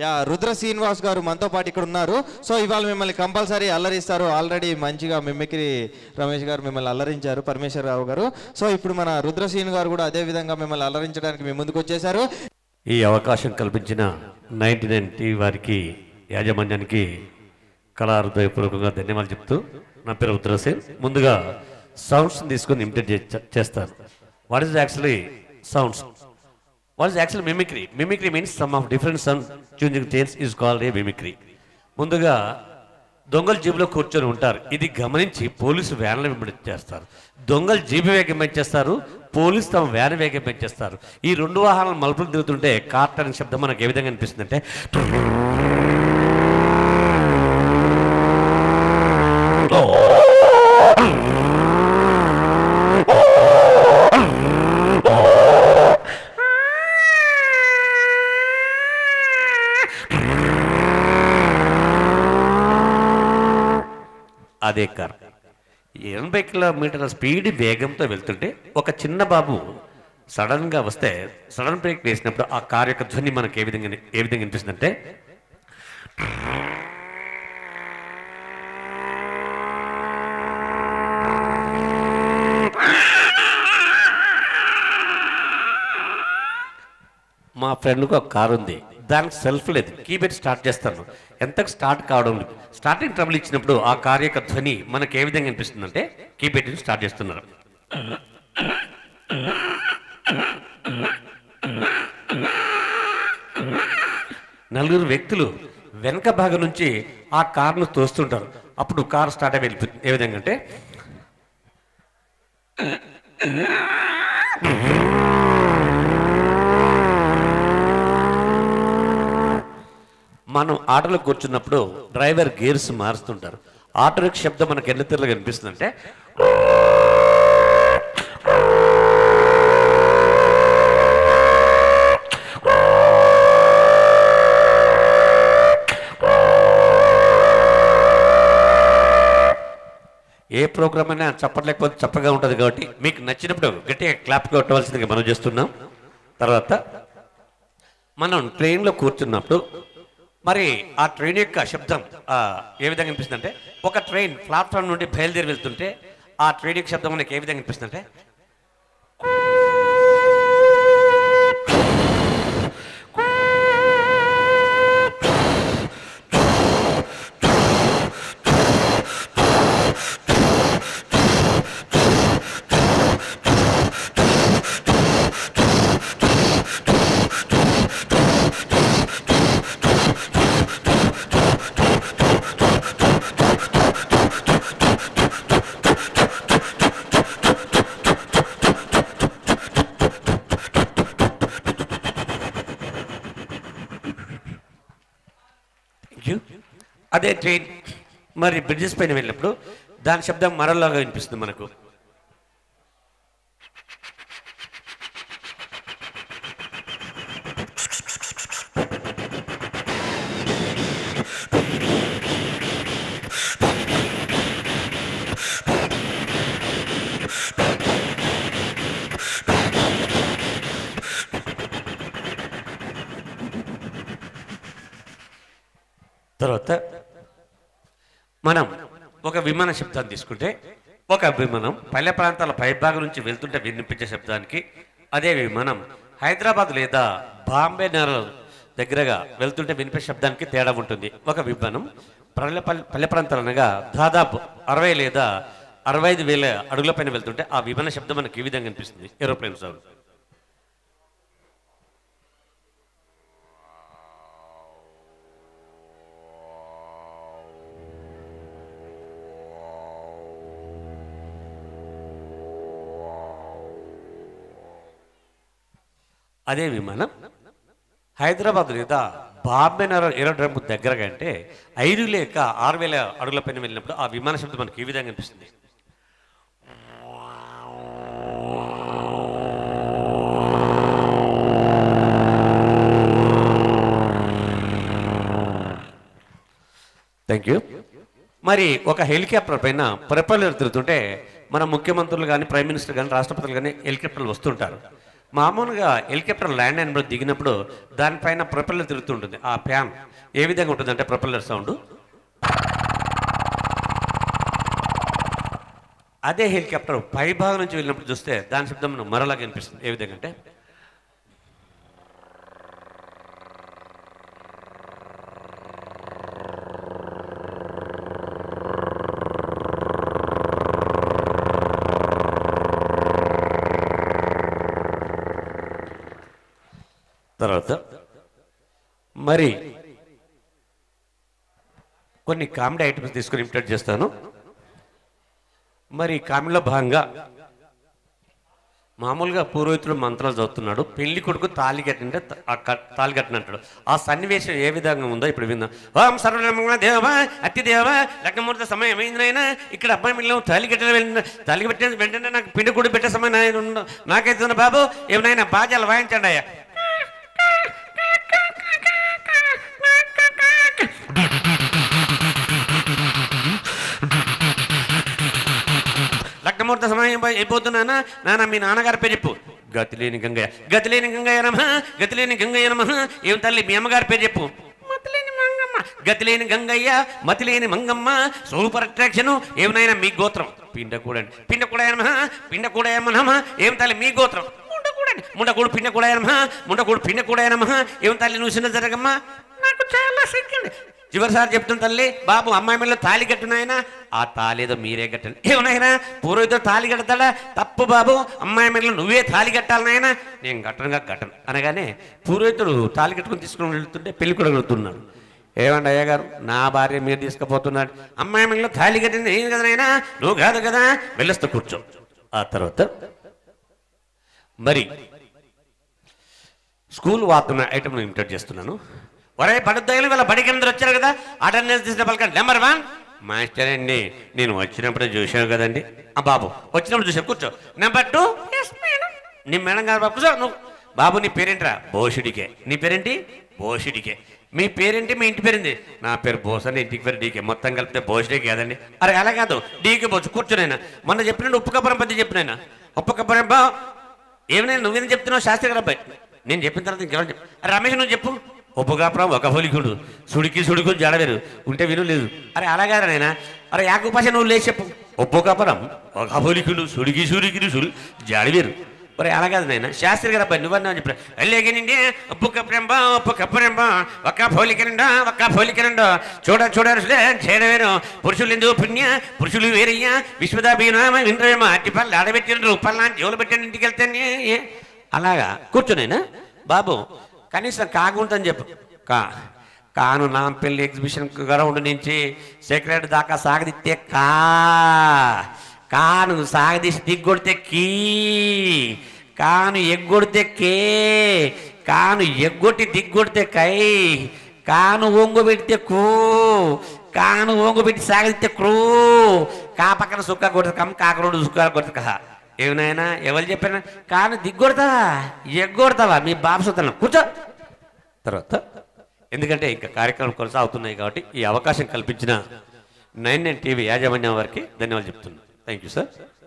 Yeah Rudra Srinivas గారు మనతో పాటు ఇక్కడ ఉన్నారు సో ఇవాళ మిమ్మల్ని కంపల్సరీ అల్లరిస్తారు ఆల్రెడీ మంచిగా మిమిక్రీ రమేష్ గారు మిమ్మల్ని అల్లరించారు పరమేశ్వర రావు గారు సో ఇప్పుడు మన రుద్ర శ్రీను గారు కూడా అదే విధంగా మిమ్మల్ని అల్లరించడానికి మీ ముందుకు వచ్చేసారు ఈ అవకాశం కల్పించిన నైన్టీ నైన్ టీవీ వారికి యాజమాన్యానికి కళా హృదయపూర్వకంగా ధన్యవాదాలు చెప్తూ నా పేరు ఉత్తరసేన్ ముందుగా సౌండ్స్ తీసుకొని ఇమిటేట్ చేస్తారు what is actually sounds what is actually mimicry mimicry means some of different sound choosing change is called a mimicry ముందుగా దొంగలు జీబులో కూర్చొని ఉంటారు ఇది గమనించి పోలీసు వ్యాన్లు వెంబడించేస్తారు దొంగలు జీబు వేగం పెంచేస్తారు పోలీసు తమ వ్యాన్ వేగం పెంచేస్తారు ఈ రెండు వాహనాలు మలుపులు తిరుగుతుంటే కార్ట్ అనే శబ్దం మనకు ఏ విధంగా అనిపిస్తుంది అంటే అదే కార్ ఎనభై కిలోమీటర్ల స్పీడ్ వేగంతో వెళ్తుంటే ఒక చిన్న బాబు సడన్ గా వస్తే సడన్ బ్రేక్ వేసినప్పుడు ఆ కార్ యొక్క ధ్వని మనకు ఏ విధంగా ఏ విధంగా అనిపిస్తుందంటే మా ఫ్రెండ్కి ఒక కార్ ఉంది దానికి సెల్ఫ్ లేదు కీబెట్ స్టార్ట్ చేస్తాను ఎంతకు స్టార్ట్ కావడం లేదు స్టార్టింగ్ ట్రబుల్ ఇచ్చినప్పుడు ఆ కార్ యొక్క ధ్వని మనకు ఏ విధంగా అనిపిస్తుందంటే కీబెట్ని స్టార్ట్ చేస్తున్నారు నలుగురు వ్యక్తులు వెనక భాగం నుంచి ఆ కార్ను తోస్తుంటారు అప్పుడు కార్ స్టార్ట్ అయ్యి వెళ్ళిపోతుంది ఏ విధంగా అంటే మనం ఆటోలో కూర్చున్నప్పుడు డ్రైవర్ గేర్స్ మారుస్తుంటారు ఆటో యొక్క శబ్దం మనకు ఎన్ని తీరుగా కనిపిస్తుందంటే ఏ ప్రోగ్రామ్ అయినా చెప్పలేకపోతే చప్పగా ఉంటుంది కాబట్టి మీకు నచ్చినప్పుడు గట్టిగా క్లాప్ కొట్టవలసిందిగా మనం చేస్తున్నాం తర్వాత మనం ట్రైన్లో కూర్చున్నప్పుడు మరి ఆ ట్రైన్ యొక్క శబ్దం ఆ, ఏ విధంగా అనిపిస్తుంది అంటే ఒక ట్రైన్ ప్లాట్ఫామ్ నుండి బయలుదేరి వెళ్తుంటే ఆ ట్రైన్ యొక్క శబ్దం మనకి ఏ విధంగా అనిపిస్తుంది అంటే Thank you. అదే ట్రైన్ మరి బ్రిడ్జెస్ పైన వెళ్ళినప్పుడు దాని శబ్దం మరలాగా వినిపిస్తుంది మనకు తర్వాత మనం ఒక విమాన శబ్దాన్ని తీసుకుంటే ఒక విమానం పల్లె ప్రాంతాల పైభాగం నుంచి వెళ్తుంటే వినిపించే శబ్దానికి అదే విమానం హైదరాబాద్ లేదా బాంబే నగర దగ్గరగా వెళ్తుంటే వినిపించే శబ్దానికి తేడా ఉంటుంది ఒక విమానం పల్లె పల్లె పల్లె ప్రాంతాలు అనగా దాదాపు అరవై లేదా అరవై ఐదు వేల అడుగుల పైన వెళ్తుంటే ఆ విమాన శబ్దం మనకి ఈ విధంగా అనిపిస్తుంది ఏరోప్లేన్ సౌండ్ అదే విమానం హైదరాబాద్ లేదా బాంబే నగర్ ఏరోడ్రమ్ దగ్గరగా అంటే ఐదు లేక ఆరు వేల అడుగుల పైన వెళ్ళినప్పుడు ఆ విమాన శబ్దం మనకి ఈ విధంగా అనిపిస్తుంది థ్యాంక్ యూ మరి ఒక హెలికాప్టర్ పైన ప్రొపెల్లర్ తిరుగుతుంటే మన ముఖ్యమంత్రులు కానీ ప్రైమ్ మినిస్టర్ కానీ రాష్ట్రపతులు కానీ హెలికాప్టర్లు వస్తుంటారు మామూలుగా హెలికాప్టర్ ల్యాండ్ అయినప్పుడు దిగినప్పుడు దానిపైన ప్రొపెల్లర్ తిరుగుతుంటుంది ఆ ఫ్యాన్ ఏ విధంగా ఉంటుందంటే ప్రొపెల్లర్ సౌండ్ అదే హెలికాప్టర్ పై భాగం నుంచి వెళ్ళినప్పుడు చూస్తే దాని శబ్దం మనకు మరోలాగా అనిపిస్తుంది ఏ విధంగా అంటే తర్వాత మరి కొన్ని కామెడీ ఐటమ్స్ తీసుకుని ఇంప్లిమెంట్ చేస్తాను మరి కామెడీలో భాగంగా మామూలుగా పురోహితుడు మంత్రాలు చదువుతున్నాడు పెళ్లి కొడుకు తాళి కట్టింటే త- ఆ కట్- తాళి కట్టినట్టు ఆ సన్నివేశం ఏ విధంగా ఉందో ఇప్పుడు విందాం ఓం సర్వమంగళ దేవ అతి దేవ లగ్నమూర్త సమయం అయిందినైనా ఇక్కడ అబ్బాయి మిల్లు తాళి కట్టిన వెళ్ళిన తాళి పెట్టిన వెంటనే నాకు పిండి కూడా పెట్టే సమయం నాయన ఉండు. నాకైతే ఉంది బాబు ఏమైనా బాజాలు వాయించండి అయ్యా లగ్నముహూర్త సమయం పై- అయిపోతున్నానా నాన్న మీ నాన్నగారి పేరు చెప్పు గతిలేని గంగయ్య గతిలేని గంగయ్య నమ గతిలేని గంగయ్య నమ ఏం తల్లి మీ అమ్మగారి పేరు చెప్పు మతిలేని మంగమ్మ గతిలేని గంగయ్య మతిలేని మంగమ్మ సూపర్ అట్రాక్షన్ ఏమైనా మీ గోత్రం పిండ కూడా పిండ కూడా నమ పిండ కూడా నమ ఏం తల్లి మీ గోత్రం ముండకూడండి ముండకూడు పిండ కూడా నమ ముండకూడు పిండ కూడా నమ ఏం తల్లి నువ్వు చిన్న జరగమ్మా నాకు చాలా సిగ్గండి చివరిసారి చెప్తున్న తల్లి బాబు అమ్మాయి మీద తాళి కట్టునాయన ఆ తాళి ఏదో మీరే కట్టండి ఏమన్నాయినా పూర్వీకుడు తాళి కడతాడా తప్పు బాబు అమ్మాయి మీద నువ్వే తాళి కట్టాలి నాయన నేను కట్టనుగా కట్టను అనగానే పూర్వీకుడు తాళి కట్టుకుని తీసుకుని వెళ్తుంటే పెళ్లి కూడా వెళ్తున్నాడు ఏమండి అయ్య గారు నా భార్య మీరు తీసుకుపోతున్నాడు అమ్మాయి మీద తాళి కట్టింది ఏం కదా నాయనా నువ్వు కాదు కదా వెళ్ళొస్తూ కూర్చో ఆ తర్వాత మరి స్కూల్ వార్తన ఐటమ్ ఇంటర్ చేస్తున్నాను ఒరే పడుద్దాయిలు వీళ్ళ బడికి అందరూ వచ్చారు కదా అటెండెన్స్ తీసిన పలకండి నెంబర్ వన్ మాస్టర్ అండి నేను వచ్చినప్పుడే చూశాను కదండి ఆ బాబు వచ్చినప్పుడు చూసా కూర్చో నెంబర్ టూ నీ మేడం గారు బాబు కూర్చో నువ్వు బాబు నీ పేరేంట్రా భోషుడికే నీ పేరేంటి భోషుడికే మీ పేరేంటి మీ ఇంటి పేరేంటి నా పేరు బోస్ అని ఇంటికి పేరు డీకే మొత్తం కలిపితే భోషుడే కాదండి అరే అలా కాదు డీకే బోసు కూర్చోనైనా మొన్న చెప్పినట్టు ఉప్పు కప్పరం పద్ధతి చెప్పినైనా ఉప్పు కప్పరం బా ఏమైనా నువ్వేం చెప్తున్నావు శాస్త్రి గారు అబ్బాయి నేను చెప్పిన తర్వాత ఇంకెవరు చెప్పు అరే రమేష్ నువ్వు చెప్పు ఒప్పుగాపురం ఒక హోలికుడు సుడికి సుడికి జాడవేరు ఉంటే విను లేదు అరే అలాగారా నాయన అరే యాకుపాష నువ్వు లేచి చెప్పు ఒప్పుగాపురం ఒక హోలికుడు సుడికి సుడికి సుడి జాడవేరు ఒరే అలాగాదు నాయన శాస్త్రి గారు అబ్బాయి నువ్వన్నా చెప్పారు వెళ్ళేగనండి ఉప్పు కప్పరెంబ ఉప్పు కప్పరెంబ ఒక్క పోలికనండ ఒక్క పోలికనండ చూడ చూడరులే చేడవేరు పురుషులు ఎందుకు పుణ్య పురుషులు వేరయ్యా విశ్వదాభినామ వినరేమో అట్టి పళ్ళు ఆడబెట్టిండ్రు పల్లా జోలు పెట్టండి ఇంటికి వెళ్తానే అలాగా కూర్చునేనా బాబు కనీసం కాకుంటని చెప్పు కా కాను నాంపల్లి ఎగ్జిబిషన్ గ్రౌండ్ నుంచి సెక్రటరీ దాకా సాగదిస్తే కా కాను సాగదీసి దిగ్గొడితే కీ కాను ఎగ్గొడితే కే కాను ఎగ్గొట్టి దిగ్గొడితే కై కాను ఒంగు పెడితే కూ కాను ఒంగు పెట్టి సాగదిస్తే క్రూ కా పక్కన సుక్క కొడితే కమ్ కాకరోడు సుక్క కొడితే కహ ఏమైనా ఎవరు చెప్పారు కాను దిగ్గొడతావా ఎగ్గొడతావా మీ బాబు సుతను కూర్చో తర్వాత ఎందుకంటే ఇంకా కార్యక్రమం కొనసాగుతున్నాయి కాబట్టి ఈ అవకాశం కల్పించిన నైన్ నైన్ టీవీ యాజమాన్యం వారికి ధన్యవాదాలు చెప్తున్నాను thank you sir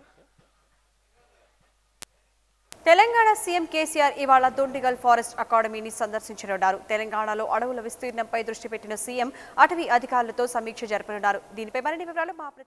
Telangana CM KCR ఇవాళ దొండిగల్ ఫారెస్ట్ అకాడమీని సందర్శించనున్నారు తెలంగాణలో అడవుల విస్తీర్ణంపై దృష్టి పెట్టిన సీఎం అటవీ అధికారులతో సమీక్ష జరపనున్నారు దీనిపై మరిన్ని వివరాలు మా ప్రతి-